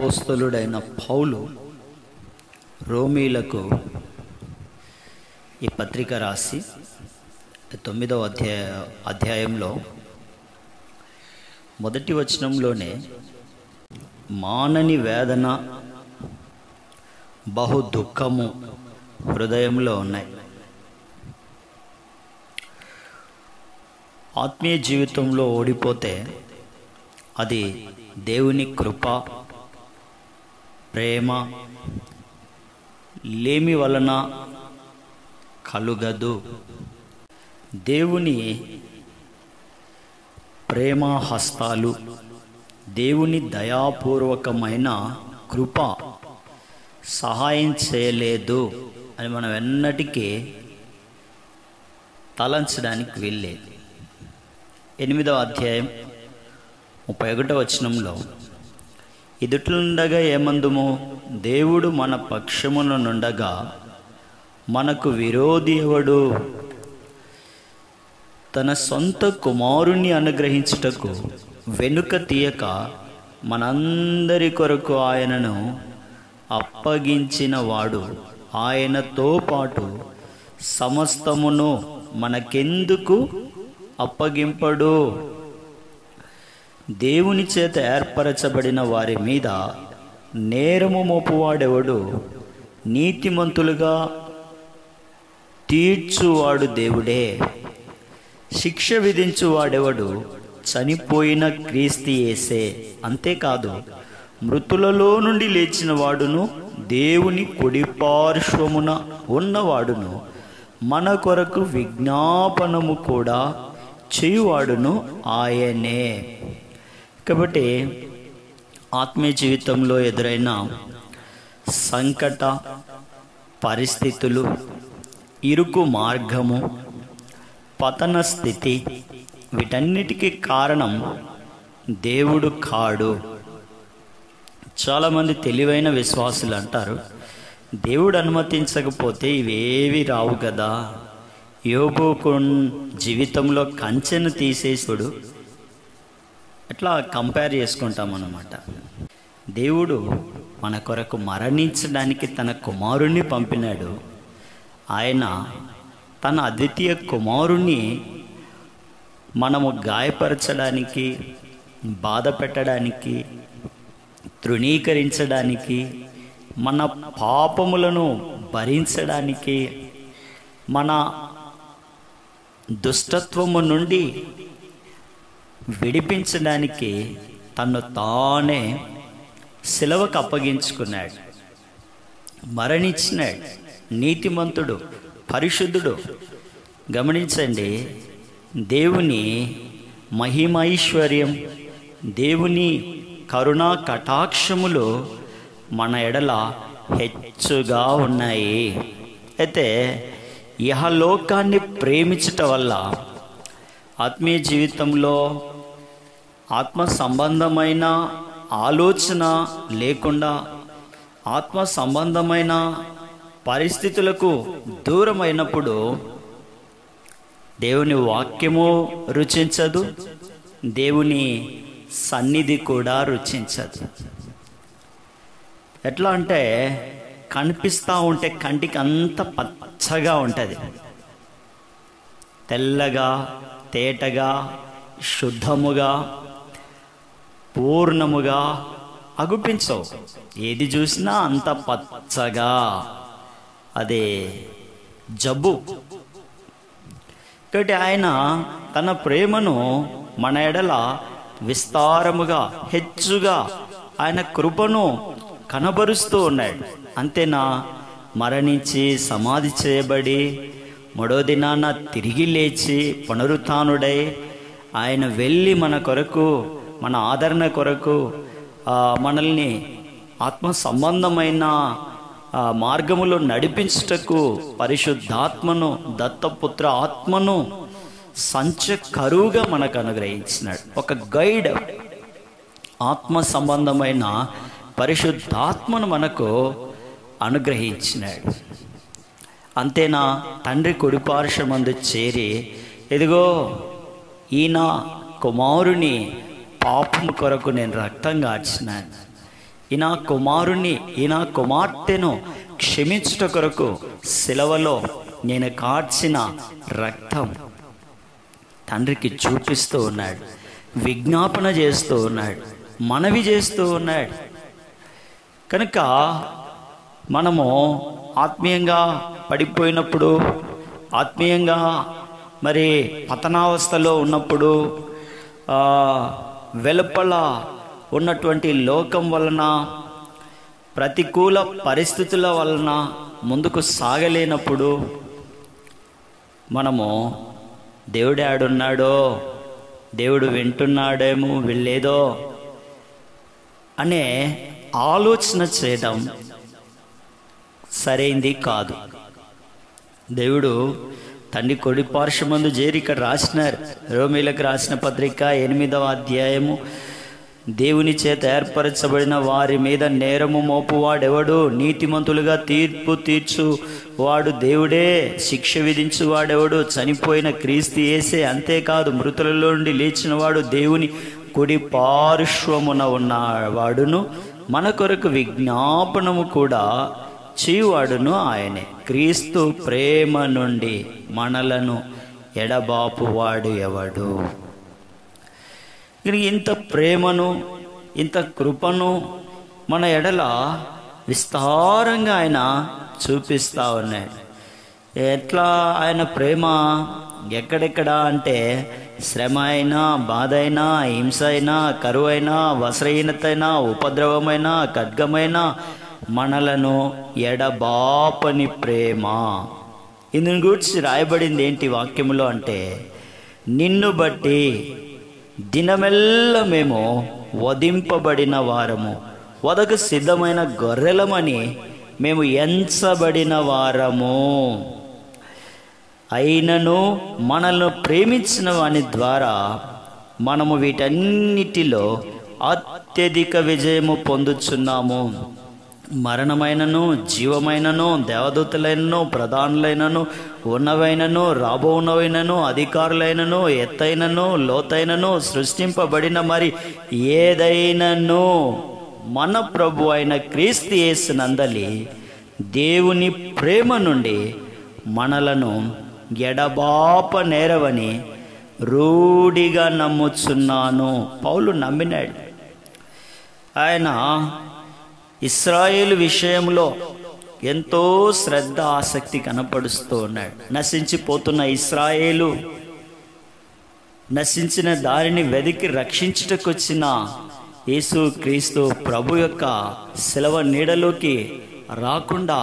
అపోస్తలుడైన పౌలు రోమీలకు ఈ పత్రిక రాసి తొమ్మిదవ అధ్యాయ అధ్యాయంలో మొదటి వచనంలోనే మానని వేదన బహు దుఃఖము హృదయంలో ఉన్నాయి ఆత్మీయ జీవితంలో ఓడిపోతే అది దేవుని కృప ప్రేమ లేమి వలన కలుగదు దేవుని ప్రేమ హస్తాలు దేవుని దయాపూర్వకమైన కృప సహాయం చేయలేదు అని మనం ఎన్నటికీ తలంచడానికి వీల్లేదు ఎనిమిదవ అధ్యాయం ముప్పై ఒకటో వచనంలో ఎదుట్లుండగా ఏమందుము దేవుడు మన పక్షమున నుండగా మనకు విరోధి ఎవడు తన సొంత కుమారుణ్ణి అనుగ్రహించుటకు వెనుక తీయక మనందరి కొరకు ఆయనను అప్పగించిన వాడు ఆయనతో పాటు సమస్తమును మనకెందుకు అప్పగింపడు దేవుని చేత ఏర్పరచబడిన వారి మీద నేరము మోపువాడెవడు నీతిమంతులుగా తీర్చువాడు దేవుడే శిక్ష విధించువాడెవడు చనిపోయిన క్రీస్తు యేసే అంతేకాదు మృతులలో నుండి లేచిన వాడును దేవుని కుడి పార్శ్వమున ఉన్నవాడును మన కొరకు విజ్ఞాపనము కూడా చేయువాడును ఆయనే కాబట్టి ఆత్మీయ జీవితంలో ఎదురైన సంకట పరిస్థితులు ఇరుకు మార్గము పతన స్థితి వీటన్నిటికీ కారణం దేవుడు కాడు చాలామంది తెలివైన విశ్వాసులు అంటారు దేవుడు అనుమతించకపోతే ఇవేవి రావు కదా యోబుకు జీవితంలో కంచెను తీసేసుడు అట్లా కంపేర్ చేసుకుంటాం అన్నమాట దేవుడు మన కొరకు మరణించడానికి తన కుమారుణ్ణి పంపినాడు ఆయన తన అద్వితీయ కుమారుణ్ణి మనము గాయపరచడానికి బాధ పెట్టడానికి తృణీకరించడానికి మన పాపములను భరించడానికి మన దుష్టత్వము నుండి విడిపించడానికి తను తానే సెలవుకు అప్పగించుకున్నాడు మరణించినాడు నీతిమంతుడు పరిశుద్ధుడు గమనించండి దేవుని మహిమైశ్వర్యం దేవుని కరుణా కటాక్షములు మన ఎడల హెచ్చుగా ఉన్నాయి అయితే ఇహలోకాన్ని ప్రేమించట వల్ల ఆత్మీయ జీవితంలో ఆత్మ సంబంధమైన ఆలోచన లేకుండా ఆత్మ సంబంధమైన పరిస్థితులకు దూరమైనప్పుడు దేవుని వాక్యము రుచించదు దేవుని సన్నిధి కూడా రుచించదు ఎట్లా అంటే కనిపిస్తూ ఉంటే కంటికి అంత పచ్చగా ఉంటుంది తెల్లగా తేటగా శుద్ధముగా పూర్ణముగా అగుపించవు ఏది చూసినా అంత పచ్చగా అదే జబ్బు కాబట్టి ఆయన తన ప్రేమను మన ఎడల విస్తారముగా హెచ్చుగా ఆయన కృపను కనబరుస్తూ ఉన్నాడు అంతేనా మరణించి సమాధి చేయబడి మూడో దినాన తిరిగి లేచి పునరుత్నుడై ఆయన వెళ్ళి మన కొరకు మన ఆదరణ కొరకు మనల్ని ఆత్మ సంబంధమైన మార్గములో నడిపించుటకు పరిశుద్ధాత్మను దత్తపుత్ర ఆత్మను సంచ కరువుగా మనకు అనుగ్రహించినాడు ఒక గైడ్ ఆత్మ సంబంధమైన పరిశుద్ధాత్మను మనకు అనుగ్రహించినాడు అంతేనా తండ్రి కుడిపార్శ్వమందు చేరి ఎదిగో ఈయన కుమారుని పాపము కొరకు నేను రక్తం గార్చినాను ఈ నా కుమారుణ్ణి ఈ నా కుమార్తెను క్షమించుట కొరకు శిలవలో నేను కార్చిన రక్తం తండ్రికి చూపిస్తూ ఉన్నాడు విజ్ఞాపన చేస్తూ ఉన్నాడు మనవి చేస్తూ ఉన్నాడు కనుక మనము ఆత్మీయంగా పడిపోయినప్పుడు ఆత్మీయంగా మరి పతనావస్థలో ఉన్నప్పుడు ఆ, వెలుపల ఉన్నటువంటి లోకం వలన ప్రతికూల పరిస్థితుల వలన ముందుకు సాగలేనప్పుడు మనము దేవుడు ఆడున్నాడో దేవుడు వింటున్నాడేమో వెళ్ళేదో అనే ఆలోచన చేయడం సరైంది కాదు దేవుడు తండ్రి కొడి పార్శ్వమందు చేరి ఇక్కడ రాసినారు రోమిలకు రాసిన పత్రిక ఎనిమిదవ అధ్యాయము దేవుని చేత ఏర్పరచబడిన వారి మీద నేరము మోపువాడెవడు నీతిమంతులుగా తీర్పు తీర్చు వాడు దేవుడే శిక్ష విధించు వాడెవడు చనిపోయిన క్రీస్తు ఏసే అంతేకాదు మృతులలో నుండి లేచిన వాడు దేవుని కుడి పార్శ్వమున ఉన్నవాడును మన కొరకు విజ్ఞాపనము కూడా చేయువాడును ఆయనే క్రీస్తు ప్రేమ నుండి మనలను ఎడబాపువాడు ఎవడు ఇక ఇంత ప్రేమను ఇంత కృపను మన ఎడల విస్తారంగా ఆయన చూపిస్తా ఉన్నాడు ఎట్లా ఆయన ప్రేమ ఎక్కడెక్కడ అంటే శ్రమ అయినా బాధ అయినా హింస అయినా కరువు అయినా వస్త్రహీనత అయినా ఉపద్రవమైన ఖడ్గమైన మనలను ఎడబాపని ప్రేమ ఇందుని గురించి రాయబడింది ఏంటి వాక్యములో అంటే నిన్ను బట్టి దినమెల్ల మేము వధింపబడిన వారము వదకు సిద్ధమైన గొర్రెలమని మేము ఎంచబడిన వారము అయినను మనల్ని ప్రేమించిన వాని ద్వారా మనము వీటన్నిటిలో అత్యధిక విజయము పొందుచున్నాము మరణమైనను జీవమైనను దేవదూతలైనను ప్రధానులైనను ఉన్నవైనను రాబోనవైనను అధికారులైనను ఎత్తైనను లోతైనను సృష్టింపబడిన మరి ఏదైనను మన ప్రభు అయిన క్రీస్తు యేసునందలి దేవుని ప్రేమ నుండి మనలను ఎడబాప నేరవని రూఢిగా నమ్ముచున్నాను పౌలు నమ్మినాడు ఆయన ఇస్రాయేల్ విషయంలో ఎంతో శ్రద్ధ ఆసక్తి కనపడుస్తూ ఉన్నాడు నశించిపోతున్న ఇస్రాయేలు నశించిన దారిని వెదికి రక్షించుటకొచ్చిన యేసు క్రీస్తు ప్రభు యొక్క శిలవ నీడలోకి రాకుండా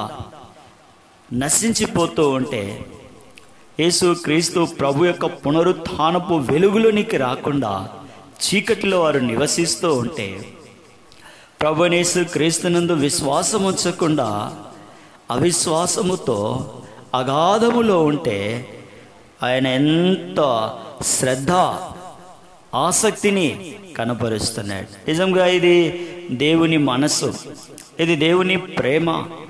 నశించిపోతూ ఉంటే యేసు క్రీస్తు ప్రభు యొక్క పునరుత్థానపు వెలుగులోనికి రాకుండా చీకటిలో వారు నివసిస్తూ ఉంటే ప్రభునేసు క్రీస్తునందు విశ్వాసం ఉంచకుండా అవిశ్వాసముతో అగాధములో ఉంటే ఆయన ఎంత శ్రద్ధ ఆసక్తిని కనపరుస్తున్నాడు నిజంగా ఇది దేవుని మనస్సు ఇది దేవుని ప్రేమ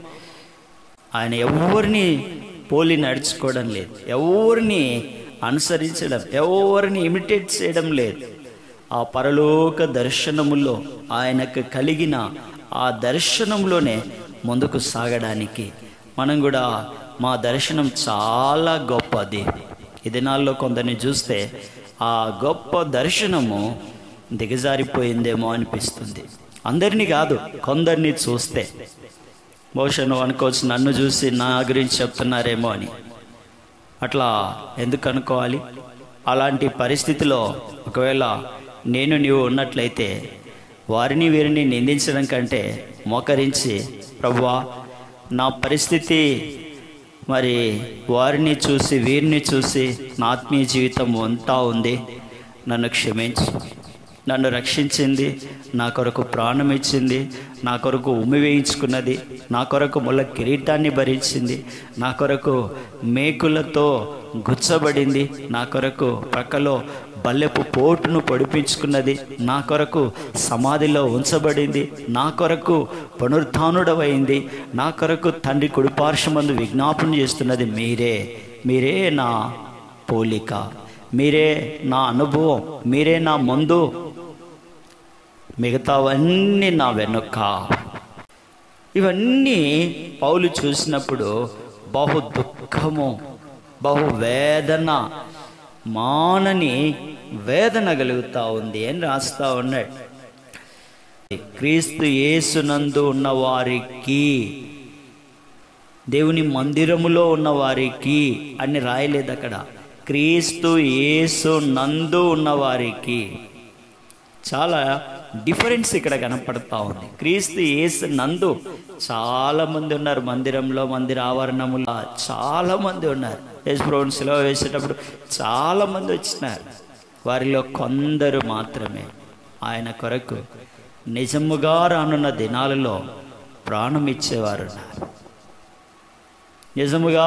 ఆయన ఎవరిని పోలి నడుచుకోవడం లేదు ఎవరిని అనుసరించడం ఎవరిని ఇమిటేట్ చేయడం లేదు ఆ పరలోక దర్శనములో ఆయనకు కలిగిన ఆ దర్శనంలోనే ముందుకు సాగడానికి మనం కూడా మా దర్శనం చాలా గొప్పది ఈ దినాల్లో కొందరిని చూస్తే ఆ గొప్ప దర్శనము దిగజారిపోయిందేమో అనిపిస్తుంది అందరినీ కాదు కొందరిని చూస్తే బహుశా నువ్వు అనుకోవచ్చు నన్ను చూసి నా గురించి చెప్తున్నారేమో అని అట్లా ఎందుకు అనుకోవాలి అలాంటి పరిస్థితిలో ఒకవేళ నేను నీవు ఉన్నట్లయితే వారిని వీరిని నిందించడం కంటే మోకరించి ప్రభువా నా పరిస్థితి మరి వారిని చూసి వీరిని చూసి నా ఆత్మీయ జీవితం అంతా ఉంది నన్ను క్షమించు నన్ను రక్షించింది నా కొరకు ప్రాణం ఇచ్చింది నా కొరకు ఉమ్మి వేయించుకున్నది నా కొరకు ముళ్ళ కిరీటాన్ని భరించింది నా కొరకు మేకులతో గుచ్చబడింది నా కొరకు ప్రక్కలో బల్లెపు పోటును పొడిపించుకున్నది నా కొరకు సమాధిలో ఉంచబడింది నా కొరకు పునరుత్డవైంది నా కొరకు తండ్రి కుడిపార్శ్వమందు విజ్ఞాపన చేస్తున్నది మీరే మీరే నా పోలిక మీరే నా అనుభవం మీరే నా ముందు మిగతావన్నీ నా వెనుక ఇవన్నీ పౌలు చూసినప్పుడు బహు దుఃఖము బహు వేదన మానని వేదన కలుగుతా ఉంది అని రాస్తా ఉన్నాడు క్రీస్తు యేసునందు ఉన్న వారికి దేవుని మందిరములో ఉన్న వారికి అని రాయలేదు అక్కడ క్రీస్తు యేసు నందు ఉన్న వారికి చాలా డిఫరెన్స్ ఇక్కడ కనపడతా ఉంది క్రీస్తు యేసు నందు చాలా మంది ఉన్నారు మందిరంలో మందిర ఆవరణములో చాలా మంది ఉన్నారు యేసుప్రభుని వేసేటప్పుడు చాలా మంది వచ్చినారు వారిలో కొందరు మాత్రమే ఆయన కొరకు నిజముగా రానున్న దినాలలో ప్రాణం ఇచ్చేవారు ఉన్నారు నిజముగా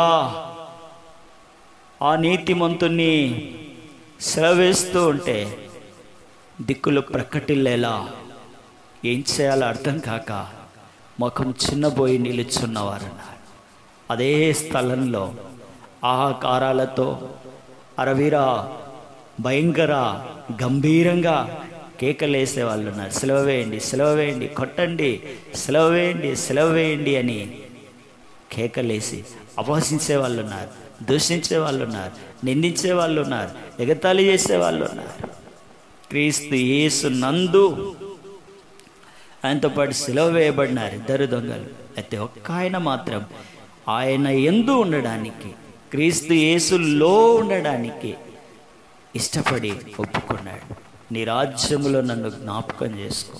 ఆ నీతిమంతుణ్ణి సెలవేస్తూ ఉంటే దిక్కులు ప్రకటిల్లేలా ఏం చేయాలో అర్థం కాక ముఖం చిన్నబోయి నిలుచున్నవారన్నారు అదే స్థలంలో ఆహాకారాలతో అరవీరా భయంకర గంభీరంగా కేకలేసే వాళ్ళు ఉన్నారు సెలవ వేయండి సెలవ వేయండి కొట్టండి సెలవ వేయండి సెలవ వేయండి అని కేకలేసి అపహసించే వాళ్ళు ఉన్నారు దూషించే వాళ్ళు ఉన్నారు నిందించే వాళ్ళు ఉన్నారు ఎగతాళి చేసే వాళ్ళు ఉన్నారు క్రీస్తు యేసు నందు ఆయనతో పాటు సెలవు వేయబడినారు ఇద్దరు దొంగలు అయితే ఒక్క ఆయన మాత్రం ఆయన ఎందు ఉండడానికి క్రీస్తు యేసులో ఉండడానికి ఇష్టపడి ఒప్పుకున్నాడు నీ రాజ్యములో నన్ను జ్ఞాపకం చేసుకో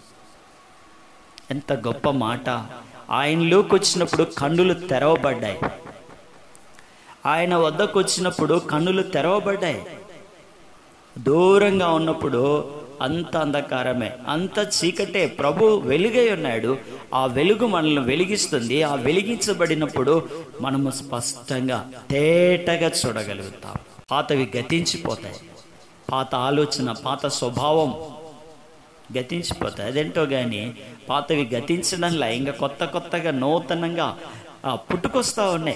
ఎంత గొప్ప మాట ఆయనలోకి వచ్చినప్పుడు కన్నులు తెరవబడ్డాయి ఆయన వద్దకు వచ్చినప్పుడు కన్నులు తెరవబడ్డాయి దూరంగా ఉన్నప్పుడు అంత అంధకారమే అంత చీకటే ప్రభు వెలుగై ఉన్నాడు ఆ వెలుగు మనల్ని వెలిగిస్తుంది ఆ వెలిగించబడినప్పుడు మనము స్పష్టంగా తేటగా చూడగలుగుతాం పాతవి గతించిపోతాయి పాత ఆలోచన పాత స్వభావం గతించిపోతాయి అదేంటో కానీ పాతవి గతించడంలా ఇంకా కొత్త కొత్తగా నూతనంగా ఆ, పుట్టుకొస్తా ఉన్నాయి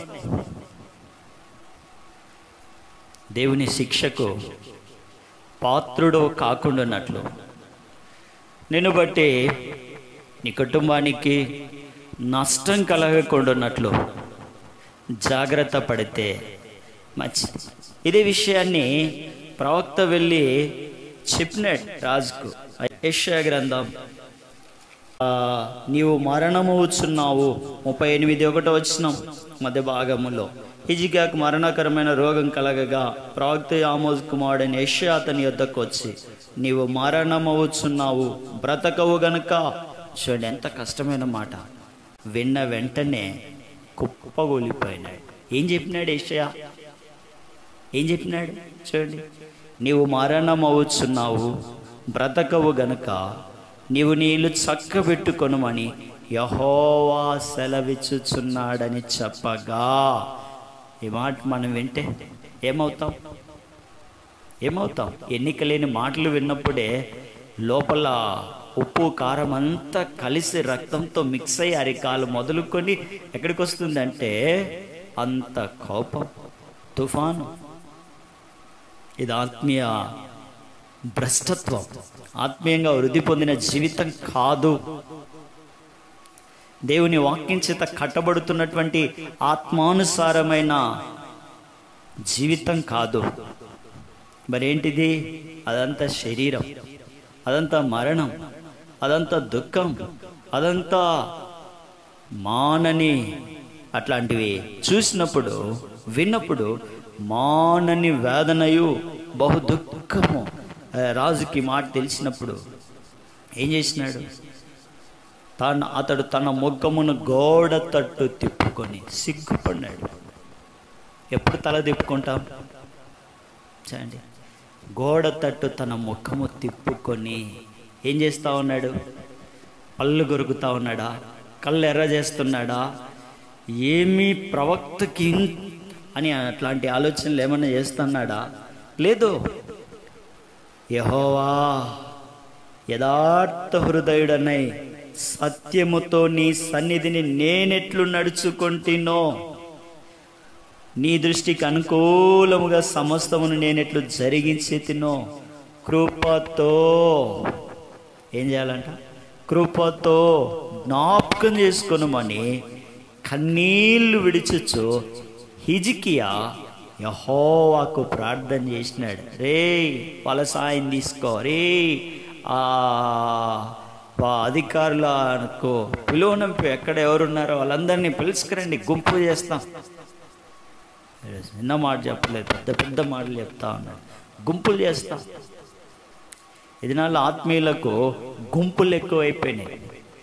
దేవుని శిక్షకు పాత్రుడు కాకుండాన్నట్లు నిన్ను బట్టి నీ కుటుంబానికి నష్టం కలగకుండాన్నట్లు జాగ్రత్త పడితే మంచిది ఇదే విషయాన్ని ప్రవక్త వెళ్ళి చెప్పినాడు రాజుకు యెషయా గ్రంథం ఆ, నీవు మరణమవుచున్నావు ముప్పై ఎనిమిది ఒకటో వచ్చిన మధ్య భాగములో హిజికాకు మరణకరమైన రోగం కలగగా ప్రవక్త ఆమోజ్ కుమారుడైన యెషయా అతని యొద్దకు వచ్చి నీవు మరణమవుచున్నావు బ్రతకవు గనుక చూడండి ఎంత కష్టమైన మాట విన్న వెంటనే కుప్పగూలిపోయినాడు ఏం చెప్పినాడు యెషయా ఏం చెప్పినాడు చూడండి నీవు మరణమవుచున్నావు బ్రతకవు గనుక నీవు నీళ్ళు చక్కబెట్టుకొనుమని యహోవా సెలవిచ్చుచున్నాడని చెప్పగా ఈ మాట మనం వింటే ఏమవుతాం ఏమవుతాం ఎన్నిక లేని మాటలు విన్నప్పుడే లోపల ఉప్పు కారం అంతా కలిసి రక్తంతో మిక్స్ అయ్యి అరికాలు మొదలుకొని ఎక్కడికి వస్తుందంటే అంత కోపం తుఫాను ఇది ఆత్మీయ భ్రష్టత్వం ఆత్మీయంగా వృద్ధి పొందిన జీవితం కాదు దేవుని వాక్యం చేత కట్టబడుతున్నటువంటి ఆత్మానుసారమైన జీవితం కాదు మరేంటిది అదంతా శరీరం అదంతా మరణం అదంతా దుఃఖం అదంతా మానని అట్లాంటివి చూసినప్పుడు విన్నప్పుడు మానని వేదనయు బహు దుఃఖము ఆ, రాజుకి మాట తెలిసినప్పుడు ఏం చేసినాడు తాను అతడు తన ముఖమును గోడ తట్టు తిప్పుకొని సిగ్గుపడినాడు ఎప్పుడు తల తిప్పుకుంటాం చూడండి గోడ తట్టు తన ముఖము తిప్పుకొని ఏం చేస్తా ఉన్నాడు పళ్ళు కొరుకుతా ఉన్నాడా కళ్ళు ఎర్ర చేస్తున్నాడా ఏమీ ప్రవక్తకి ఇన్- అని అట్లాంటి ఆలోచనలు ఏమన్నా చేస్తున్నాడా లేదు యహోవా యథార్థ హృదయుడనై సత్యముతో నీ సన్నిధిని నేనెట్లు నడుచుకుంటున్నో నీ దృష్టికి అనుకూలముగా సమస్తమును నేనెట్లు జరిగించి తినో కృపతో ఏం చేయాలంట కృపతో జ్ఞాపకం చేసుకొనమని కన్నీళ్లు విడిచొచ్చు హిజికియా యహోవాకు ప్రార్థన చేసినాడు రే వాళ్ళ సాయం తీసుకో రే ఆ వా అధికారులకు పిలువనంపి ఎక్కడ ఎవరున్నారో వాళ్ళందరినీ పిలుచుకురండి గుంపు చేస్తాం చిన్న మాట చెప్పలేదు పెద్ద పెద్ద మాటలు చెప్తా ఉన్నాడు గుంపులు చేస్తాం ఇది నాళ్ళు ఆత్మీయులకు గుంపులు ఎక్కువైపోయినాయి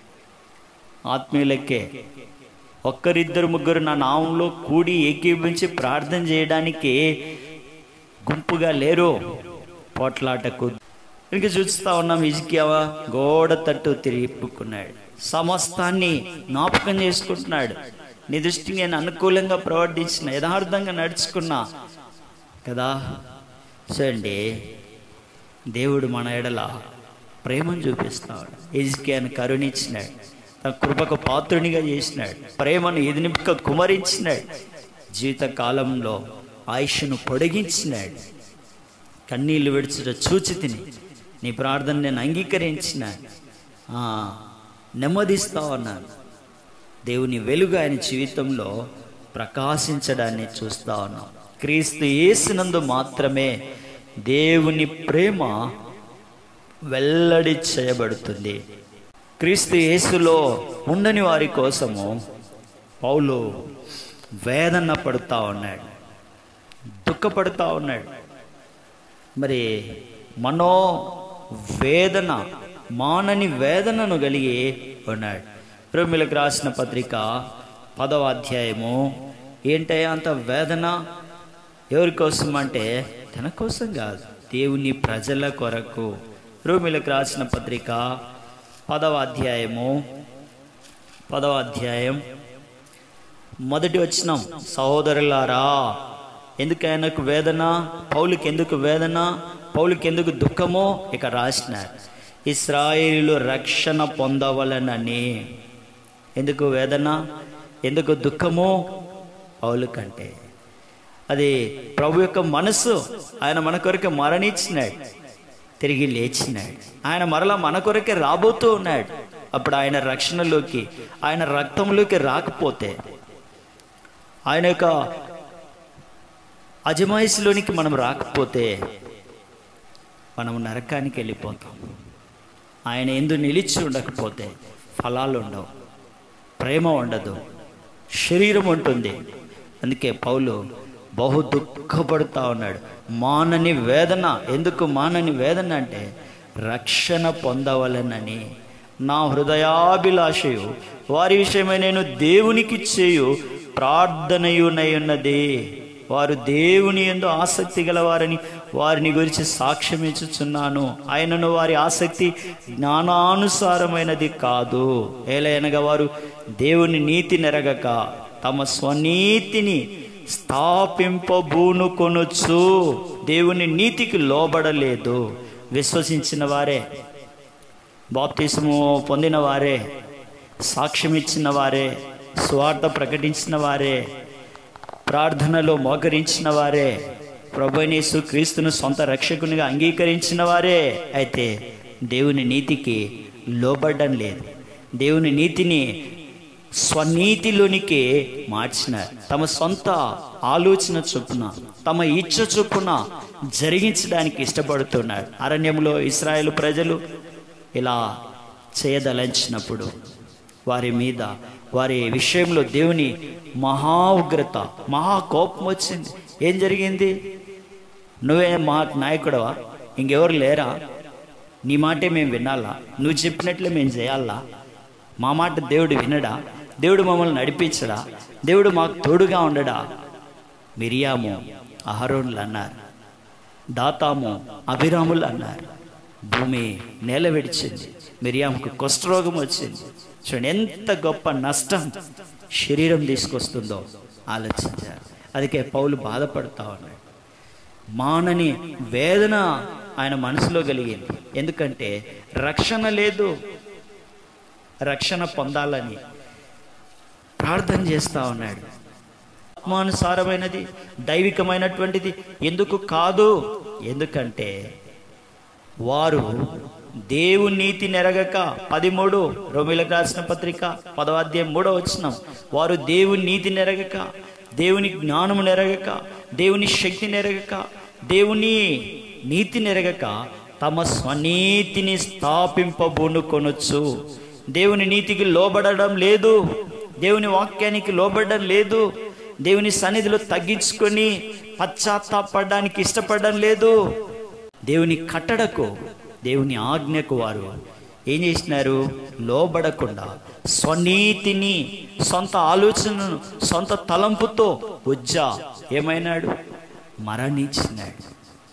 ఆత్మీయులకే ఒక్కరిద్దరు ముగ్గురు నా నామంలో కూడి ఏకీభించి ప్రార్థన చేయడానికి గుంపుగా లేరు పోట్లాటకు ఇంక చూస్తా ఉన్నాం ఇజికియావా గోడ తట్టు తిరిగిపుకున్నాడు సమస్తాన్ని జ్ఞాపకం చేసుకుంటున్నాడు నీ దృష్టికి నేను అనుకూలంగా ప్రవర్తించిన యథార్థంగా నడుచుకున్నా కదా చూడండి దేవుడు మన ఎడల ప్రేమను చూపిస్తాడు ఎజికియాను కరుణించినాడు తన కృపకు పాత్రునిగా చేసినాడు ప్రేమను ఎదినింపక కుమరించినాడు జీవిత కాలంలో ఆయుష్ను పొడిగించినాడు కన్నీళ్లు విడిచుట చూచి తిని నీ ప్రార్థన నేను అంగీకరించిన ఆ, నెమ్మదిస్తా ఉన్నాను దేవుని వెలుగు ఆయన జీవితంలో ప్రకాశించడాన్ని చూస్తా ఉన్నాం క్రీస్తు యేసునందు మాత్రమే దేవుని ప్రేమ వెల్లడి చేయబడుతుంది క్రీస్తు యేసులో ఉండని వారి కోసము పౌలు వేదన పడుతూ ఉన్నాడు దుఃఖపడుతూ ఉన్నాడు మరి మనో వేదన మానని వేదనను కలిగి ఉన్నాడు రోమిలకు రాసిన పత్రిక పదవ అధ్యాయము ఏంటయ్యా అంత వేదన ఎవరి కోసం అంటే తన కోసం కాదు దేవుని ప్రజల కొరకు రోమిలకు రాసిన పత్రిక పదవ అధ్యాయము పదవ అధ్యాయం మొదటి వచ్చినాం సహోదరులారా ఎందుకు ఆయనకు వేదన పౌలుకి ఎందుకు వేదన పౌలుకి ఎందుకు దుఃఖమో ఇక రాసినారు ఇస్రాయేలు రక్షణ పొందవలనని ఎందుకు వేదన ఎందుకు దుఃఖము పౌలు కంటే అది ప్రభు యొక్క మనసు ఆయన మన కొరకు మరణించినాడు తిరిగి లేచినాడు ఆయన మరలా మన కొరకే రాబోతూ ఉన్నాడు అప్పుడు ఆయన రక్షణలోకి ఆయన రక్తంలోకి రాకపోతే ఆయన యొక్క అజమాయిషిలోనికి మనం రాకపోతే మనం నరకానికి వెళ్ళిపోతాం ఆయన ఎందు నిలిచి ఉండకపోతే ఫలాలు ఉండవు ప్రేమ ఉండదు శరీరం ఉంటుంది అందుకే పౌలు బహు దుఃఖపడుతూ ఉన్నాడు మానని వేదన ఎందుకు మానని వేదన అంటే రక్షణ పొందవలనని నా హృదయాభిలాషయు వారి విషయమై నేను దేవునికి చేయు ప్రార్థనయునై ఉన్నది వారు దేవుని ఎందు ఆసక్తి గలవారని వారిని గురించి సాక్ష్యం ఇచ్చుచున్నాను ఆయనను వారి ఆసక్తి జ్ఞానానుసారమైనది కాదు ఏలైనగా వారు దేవుని నీతి నెరగక తమ స్వనీతిని స్థాపింపబూను కొనొచ్చు దేవుని నీతికి లోబడలేదు విశ్వసించిన వారే బాప్తిసము పొందిన వారే సాక్ష్యం ఇచ్చిన వారే స్వార్థ ప్రకటించిన వారే ప్రార్థనలో మోకరించిన వారే ప్రభునేసు క్రీస్తును సొంత రక్షకునిగా అంగీకరించిన వారే అయితే దేవుని నీతికి లోబడ్డం లేదు దేవుని నీతిని స్వనీతిలోనికి మార్చినారు తమ సొంత ఆలోచన చొప్పున తమ ఇచ్చ చొప్పున జరిగించడానికి ఇష్టపడుతున్నారు అరణ్యంలో ఇస్రాయేల్ ప్రజలు ఇలా చేయదలంచినప్పుడు వారి మీద వారి విషయంలో దేవుని మహా ఉగ్రత మహా కోపం వచ్చింది ఏం జరిగింది నువ్వే మా నాయకుడవా ఇంకెవరు లేరా నీ మాటే మేము వినాలా నువ్వు చెప్పినట్లే మేము చేయాలా మా మాట దేవుడు వినడా దేవుడు మమ్మల్ని నడిపించడా దేవుడు మాకు తోడుగా ఉండడా మిరియాము అహరోన్లు అన్నారు దాతాము అభిరాములు అన్నారు భూమి నేల విడిచింది మిరియాముకు కుష్ఠరోగం వచ్చింది చూడండి ఎంత గొప్ప నష్టం శరీరం తీసుకొస్తుందో ఆలోచించారు అందుకే పౌలు బాధపడతా ఉన్నాడు మానని వేదన ఆయన మనసులో కలిగింది ఎందుకంటే రక్షణ లేదు రక్షణ పొందాలని ప్రార్థన చేస్తా ఉన్నాడు ఆత్మానుసారమైనది దైవికమైనటువంటిది ఎందుకు కాదు ఎందుకంటే వారు దేవుని నీతి నెరగక పదిమూడు రోమిలకు రాసిన పత్రిక పదవాధ్యాయం మూడో వచ్చినాం వారు దేవుని నీతి నెరగక దేవుని జ్ఞానము నెరగక దేవుని శక్తి నెరగక దేవుని నీతి నెరగక తమ స్వనీతిని స్థాపింపబూనుకొనొచ్చు దేవుని నీతికి లోబడడం లేదు దేవుని వాక్యానికి లోబడడం లేదు దేవుని సన్నిధిలో తగ్గించుకొని పశ్చాత్తాపడడానికి ఇష్టపడడం లేదు దేవుని కట్టడకు దేవుని ఆజ్ఞకు వారు ఏం చేసినారు లోబడకుండా స్వనీతిని సొంత ఆలోచనను సొంత తలంపుతో ఉజ్జా ఏమైనాడు మరణించినాడు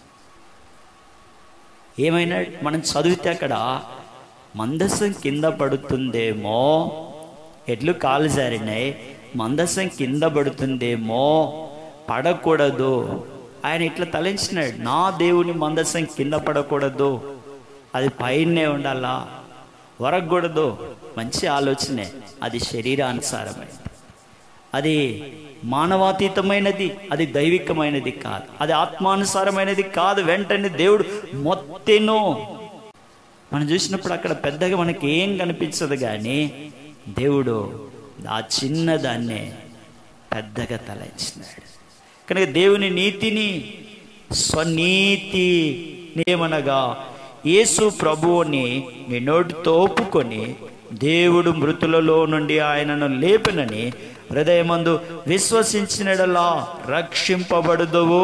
ఏమైనాడు మనం చదివితే అక్కడ మందసం కింద పడుతుందేమో ఎడ్లు కాలు జారినాయి మందసం కింద పడుతుందేమో పడకూడదు ఆయన ఇట్లా తలంచినాడు నా దేవుని మందసం కింద పడకూడదు అది పైనే ఉండాలా వరకూడదు మంచి ఆలోచనే అది శరీరానుసారమైనది అది మానవాతీతమైనది అది దైవికమైనది కాదు అది ఆత్మానుసారమైనది కాదు వెంటనే దేవుడు మొత్తెను మనం చూసినప్పుడు అక్కడ పెద్దగా మనకి ఏం కనిపించదు కానీ దేవుడు ఆ చిన్న దాన్నే పెద్దగా తలంచినాడు కనుక దేవుని నీతిని స్వనీతి ఏమనగా యేసు ప్రభువుని నీ నోటితో ఒప్పుకొని దేవుడు మృతులలో నుండి ఆయనను లేపినని హృదయమందు విశ్వసించినడలా రక్షింపబడుదువు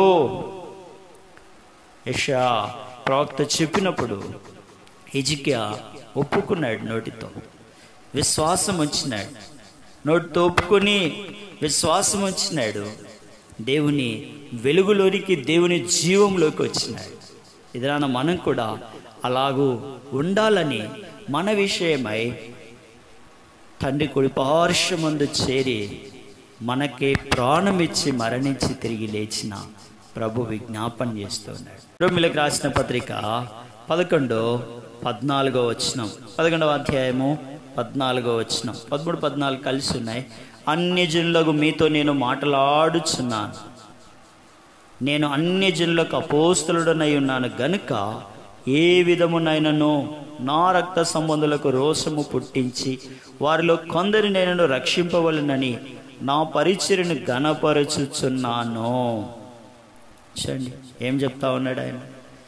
యషా ప్రవక్త చెప్పినప్పుడు హిజికియా ఒప్పుకున్నాడు నోటితో విశ్వాసం వచ్చినాడు నోటితో ఒప్పుకొని విశ్వాసం వచ్చినాడు దేవుని వెలుగులోనికి దేవుని జీవంలోకి వచ్చినాడు ఇదిరాన మనం కూడా అలాగూ ఉండాలని మన విషయమై తండ్రి కుడి పార్శ్వమందు చేరి మనకే ప్రాణమిచ్చి మరణించి తిరిగి లేచిన ప్రభు విజ్ఞాపన చేస్తున్నాడు రోమిలకు రాసిన పత్రిక పదకొండు పద్నాలుగో వచ్చినాం పదకొండవ అధ్యాయము పద్నాలుగో వచ్చినాం పదమూడు పద్నాలుగు కలిసి ఉన్నాయి అన్ని జనులకు మీతో నేను మాట్లాడుచున్నాను నేను అన్ని జనులకు అపోస్తులుడనై ఉన్నాను గనుక ఏ విధమునైనను నా రక్త సంబంధులకు రోషము పుట్టించి వారిలో కొందరి నేను రక్షింపవలనని నా పరిచయను గణపరచుచున్నాను చూడండి ఏం చెప్తా ఉన్నాడు ఆయన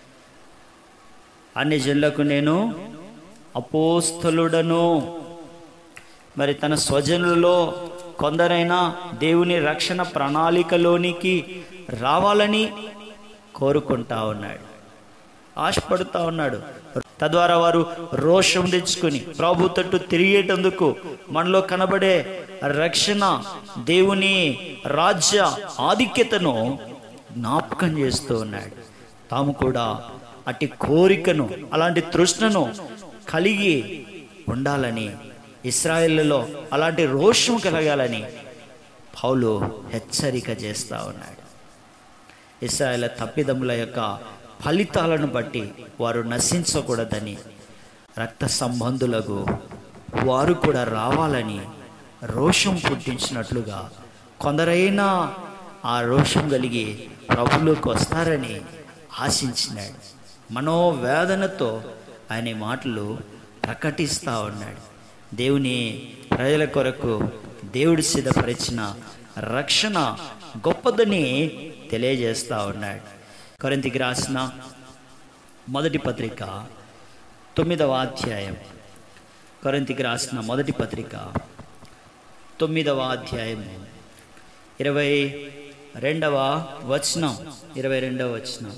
అన్ని జనులకు నేను అపోస్తలుడను మరి తన స్వజనులలో కొందరైనా దేవుని రక్షణ ప్రణాళికలోనికి రావాలని కోరుకుంటా ఉన్నాడు ఆశపడుతూ ఉన్నాడు తద్వారా వారు రోషం తెచ్చుకొని ప్రభు తట్టు తిరిగేటందుకు మనలో కనబడే రక్షణ దేవుని రాజ్య ఆధిక్యతను జ్ఞాపకం చేస్తూ ఉన్నాడు తాము కూడా అట్టి కోరికను అలాంటి తృష్ణను కలిగి ఉండాలని ఇస్రాయేళ్లలో అలాంటి రోషం కలగాలని పౌలు హెచ్చరిక చేస్తూ ఉన్నాడు ఇస్రాయేల్ తప్పిదముల యొక్క ఫలితాలను బట్టి వారు నశించకూడదని రక్త సంబంధులకు వారు కూడా రావాలని రోషం పుట్టించినట్లుగా కొందరైనా ఆ రోషం కలిగి ప్రభులోకి వస్తారని ఆశించినాడు మనోవేదనతో ఆయన ఈ మాటలు ప్రకటిస్తూ ఉన్నాడు దేవుని ప్రజల కొరకు దేవుడు సిద్ధపరిచిన రక్షణ గొప్పదని తెలియజేస్తూ ఉన్నాడు కొరింతికి రాసిన మొదటి పత్రిక తొమ్మిదవ అధ్యాయం కొరింతికి రాసిన మొదటి పత్రిక తొమ్మిదవ అధ్యాయము ఇరవై రెండవ వచనం ఇరవై రెండవ వచనం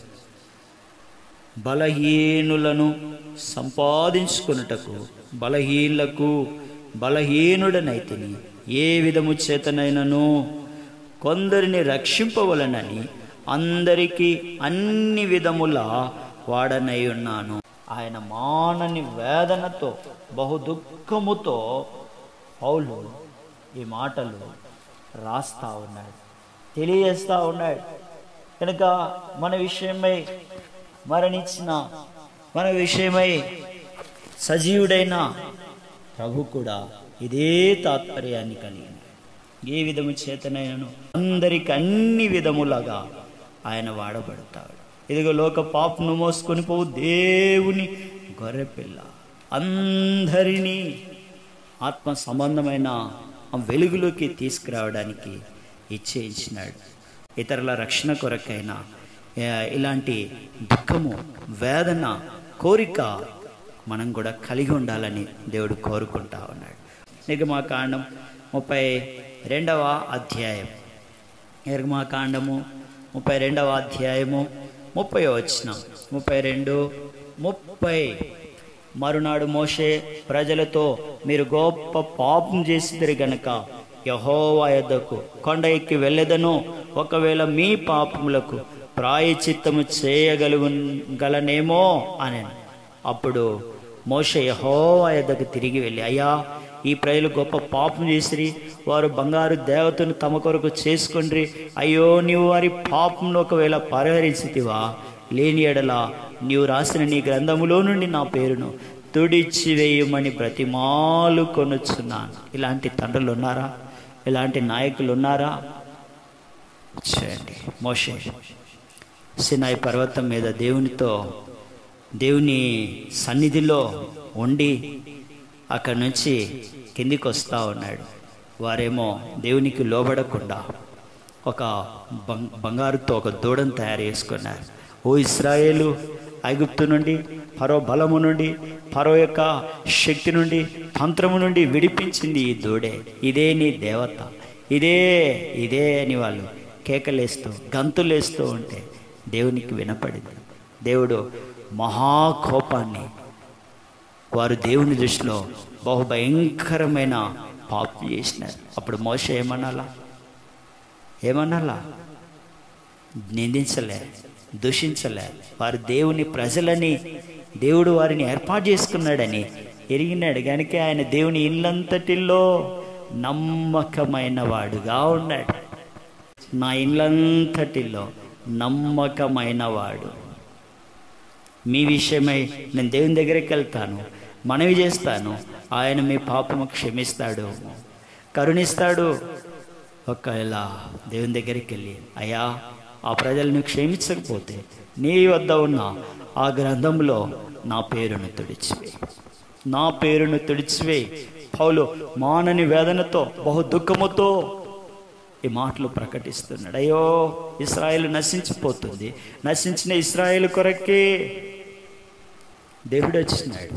బలహీనులను సంపాదించుకొనుటకు బలహీనులకు బలహీనుడనైతిని ఏ విధము చేతనైనను కొందరిని రక్షింపవలనని అందరికీ అన్ని విధముల వాడనై ఉన్నాను ఆయన మానని వేదనతో బహు దుఃఖముతో పౌలు ఈ మాటలు రాస్తా ఉన్నాడు తెలియజేస్తా ఉన్నాడు కనుక మన విషయమై మరణించిన మన విషయమై సజీవుడైన ప్రభు కూడా ఇదే తాత్పర్యాన్ని కలిగి ఏ విధము చేతనైనను అందరికి అన్ని విధములుగా ఆయన వాడబడతాడు ఇదిగో లోక పాపను మోసుకొని పోవు దేవుని గొర్రెపిల్ల అందరినీ ఆత్మ సంబంధమైన ఆ వెలుగులోకి తీసుకురావడానికి ఇచ్చేయించినాడు ఇతరుల రక్షణ కొరకైనా ఆ, ఇలాంటి దుఃఖము వేదన కోరిక మనం కూడా కలిగి ఉండాలని దేవుడు కోరుకుంటా ఉన్నాడు నిర్గమాకాండం ముప్పై రెండవ అధ్యాయం నిర్గమాకాండము ముప్పై రెండవ అధ్యాయము ముప్పై వచ్చిన ముప్పై రెండు ముప్పై మరునాడు మోషే ప్రజలతో మీరు గొప్ప పాపం చేసిద్దరు గనక యహోవా యొద్దకు కొండ ఎక్కి వెళ్ళేదను ఒకవేళ మీ పాపములకు ప్రాయచిత్తము చేయగలుగు గలనేమో అని అప్పుడు మోషే యహోవా యొద్దకు తిరిగి వెళ్ళి అయ్యా ఈ ప్రజలు గొప్ప పాపం చేసిరి వారు బంగారు దేవతను తమ కొరకు చేసుకుండ్రి అయ్యో నీవు వారి పాపంను ఒకవేళ పరిహరించితివా లేని ఎడల నీవు రాసిన నీ గ్రంథములో నుండి నా పేరును తుడిచివేయమని బ్రతిమాలు కొనుచున్నాను ఇలాంటి తండ్రులు ఉన్నారా ఇలాంటి నాయకులు ఉన్నారా చేయండి మోషే సినాయి పర్వతం మీద దేవునితో దేవుని సన్నిధిలో ఉండి అక్కడి నుంచి కిందికి వస్తూ ఉన్నాడు వారేమో దేవునికి లోబడకుండా ఒక బంగ్ బంగారుతో ఒక దూడను తయారు చేసుకున్నారు ఓ ఇస్రాయేలు ఐగుప్తు నుండి పరో బలము నుండి పరో యొక్క శక్తి నుండి తంత్రము నుండి విడిపించింది ఈ దూడే ఇదే నీ దేవత ఇదే ఇదే అని వాళ్ళు కేకలేస్తూ గంతులేస్తూ ఉంటే దేవునికి వినపడింది దేవుడు మహాకోపాన్ని వారు దేవుని దృష్టిలో బహు భయంకరమైన పాపం చేసినారు అప్పుడు మోస ఏమనాలా ఏమనాలా నిందించలే దూషించలే వారు దేవుని ప్రజలని దేవుడు వారిని ఏర్పాటు చేసుకున్నాడని ఎరిగినాడు కనుక ఆయన దేవుని ఇల్లంతటిలో నమ్మకమైన వాడుగా ఉన్నాడు నా ఇల్లంతటిలో నమ్మకమైన వాడు మీ విషయమై నేను దేవుని దగ్గరికి వెళ్తాను మనవి చేస్తాను ఆయన మీ పాపము క్షమిస్తాడు కరుణిస్తాడు ఒకవేళ దేవుని దగ్గరికి వెళ్ళి అయ్యా ఆ ప్రజలను క్షమించకపోతే నీ వద్ద ఉన్న ఆ గ్రంథంలో నా పేరును తుడిచివే నా పేరును తుడిచివే పౌలు మానని వేదనతో బహు దుఃఖముతో ఈ మాటలు ప్రకటిస్తున్నాడు అయ్యో ఇస్రాయేల్ నశించిపోతుంది నశించిన ఇస్రాయేల్ కొరకే దేవుడు వచ్చినాడు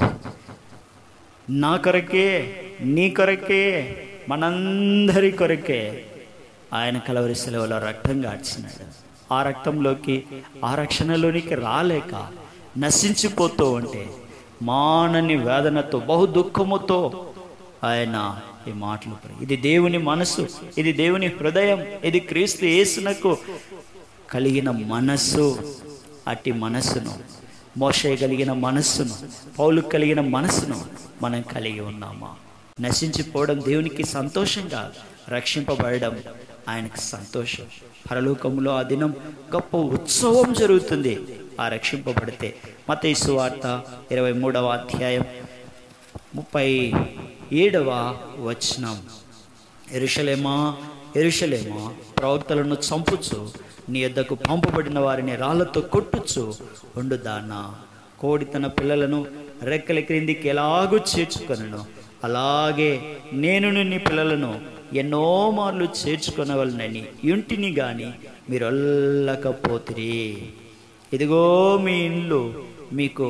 నా కొరకే నీ కొరకే మనందరి కొరకే ఆయన కలవరి సెలవులో రక్తం గాడ్చినాడు ఆ రక్తంలోకి ఆ రక్షణలోనికి రాలేక నశించిపోతూ ఉంటే మానని వేదనతో బహు దుఃఖముతో ఆయన ఈ మాటలు పలి- ఇది దేవుని మనసు ఇది దేవుని హృదయం ఇది క్రీస్తు యేసునకు కలిగిన మనస్సు అట్టి మనస్సును మోషే కలిగిన మనస్సును పౌలు కలిగిన మనస్సును మనం కలిగి ఉన్నామా నశించిపోవడం దేవునికి సంతోషం కాదు రక్షింపబడడం ఆయనకు సంతోషం పరలోకంలో ఆ దినం గొప్ప ఉత్సవం జరుగుతుంది ఆ రక్షింపబడితే మతేసు వార్త ఇరవై మూడవ అధ్యాయం ముప్పై ఏడవ వచనం ఎరుషలేమా ఎరుషలేమా ప్రవక్తలను చంపుచు నీ యొద్దకు పంపబడిన వారిని రాళ్లతో కొట్టుచు ఉండుదానా కోడి తన పిల్లలను రెక్కల క్రిందికి ఎలాగూ చేర్చుకొనను అలాగే నేను నీ పిల్లలను ఎన్నో మార్లు చేర్చుకొనవలనని ఇంటిని గాని మీరు అల్లకపోతిరి ఇదిగో మీ ఇండ్లు మీకు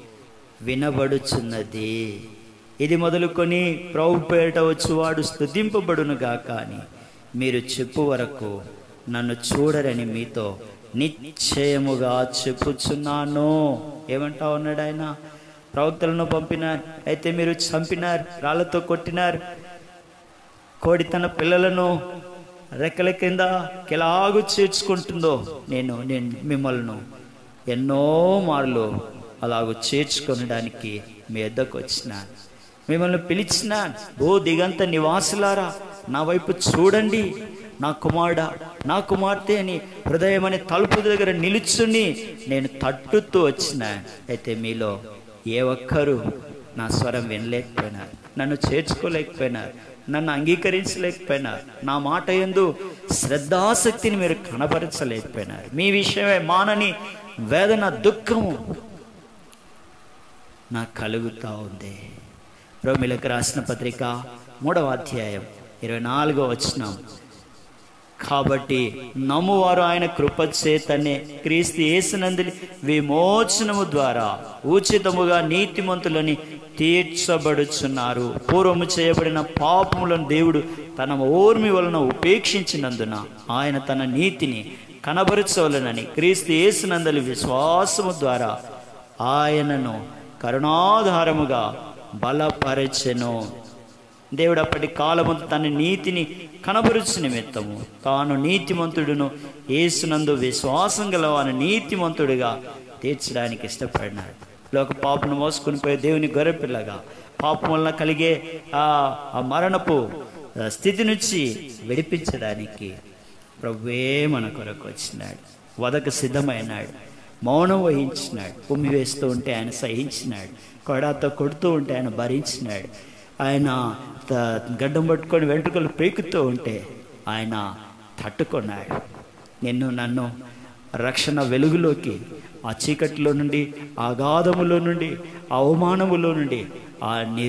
వినబడుచున్నది ఇది మొదలుకొని ప్రభు పేరిట వచ్చువాడు స్థుతింపబడునుగా కానీ మీరు చెప్పు వరకు నన్ను చూడరని మీతో నిశ్చయముగా చెప్పుచున్నాను ఏమంటా ఉన్నాడు ఆయన ప్రవక్తలను పంపినారు అయితే మీరు చంపినారు రాళ్లతో కొట్టినారు కోడి తన పిల్లలను రెక్కల కింద ఎలాగూ చేర్చుకుంటుందో నేను నేను మిమ్మల్ని ఎన్నో మార్లు అలాగూ చేర్చుకొనడానికి మీ వద్దకు వచ్చిన మిమ్మల్ని పిలిచిన ఓ దిగంత నివాసులారా నా వైపు చూడండి నా కుమారుడా నా కుమార్తె అని హృదయం అనే తలుపు దగ్గర నిలుచుని నేను తట్టుతూ వచ్చిన అయితే మీలో ఏ ఒక్కరు నా స్వరం వినలేకపోయినారు నన్ను చేర్చుకోలేకపోయినారు నన్ను అంగీకరించలేకపోయినారు నా మాట ఎందు శ్రద్ధాసక్తిని మీరు కనబరచలేకపోయినారు మీ విషయమే మానని వేదన దుఃఖము నాకు కలుగుతూ ఉంది రోమిలకు రాసిన పత్రిక మూడవ అధ్యాయం ఇరవై నాలుగో వచ్చినాం కాబట్టి నమ్మువారు ఆయన కృపచేతనే క్రీస్తు యేసునందుని విమోచనము ద్వారా ఉచితముగా నీతిమంతులని తీర్చబడుచున్నారు పూర్వము చేయబడిన పాపములను దేవుడు తన ఓర్మి వలన ఉపేక్షించినందున ఆయన తన నీతిని కనబరుచవలనని క్రీస్తు యేసునందలి విశ్వాసము ద్వారా ఆయనను కరుణాధారముగా బలపరచెను దేవుడు అప్పటి కాలము తన నీతిని కనబరుచు నిమిత్తము తాను నీతిమంతుడును యేసునందు విశ్వాసం గలవాని నీతిమంతుడిగా తీర్చడానికి ఇష్టపడినాడు లోక పాపను మోసుకుని పోయే దేవుని గొర్రెపిల్లగా పాపం వలన కలిగే ఆ ఆ మరణపు ఆ, స్థితి నుంచి విడిపించడానికి ప్రభువే మన కొరకు వచ్చినాడు వదకు సిద్ధమైనాడు మౌనం వహించినాడు ఉమ్మి వేస్తూ ఉంటే ఆయన సహించినాడు కొడాతో కొడుతూ ఉంటే ఆయన భరించినాడు ఆయన త- గడ్డం పట్టుకొని వెంట్రుకలు పీకుతూ ఉంటే ఆయన తట్టుకున్నాడు నిన్ను నన్ను రక్షణ వెలుగులోకి ఆ చీకటిలో నుండి ఆ గాధములో నుండి ఆ అవమానములో నుండి ఆ ని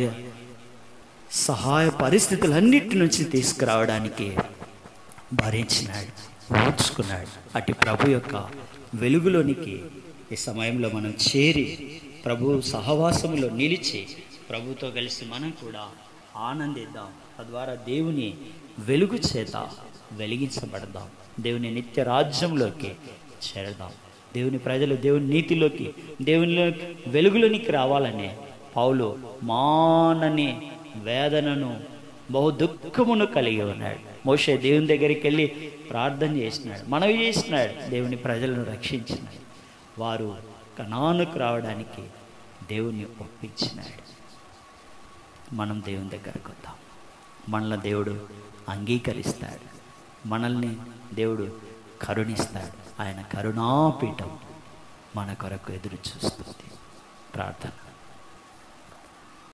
సహాయ పరిస్థితులన్నిటి నుంచి తీసుకురావడానికి భరించినాడు ఓర్చుకున్నాడు అటు ప్రభు యొక్క వెలుగులోనికి ఈ సమయంలో మనం చేరి ప్రభు సహవాసములో నిలిచి ప్రభుతో కలిసి మనం కూడా ఆనందిద్దాం తద్వారా దేవుని వెలుగు చేత వెలిగించబడదాం దేవుని నిత్య రాజ్యంలోకి చేరదాం దేవుని ప్రజలు దేవుని నీతిలోకి దేవునిలో వెలుగులోనికి రావాలనే పౌలు మానని వేదనను బహు దుఃఖమును కలిగి ఉన్నాడు మోషే దేవుని దగ్గరికి వెళ్ళి ప్రార్థన చేసినాడు మనవి చేసినాడు దేవుని ప్రజలను రక్షించినాడు వారు కణానుకు రావడానికి దేవుని ఒప్పించినాడు మనం దేవుని దగ్గరకు వద్దాం మనల్ని దేవుడు అంగీకరిస్తాడు మనల్ని దేవుడు కరుణిస్తాడు ఆయన కరుణాపీఠం మన కొరకు ఎదురు చూస్తుంది ప్రార్థన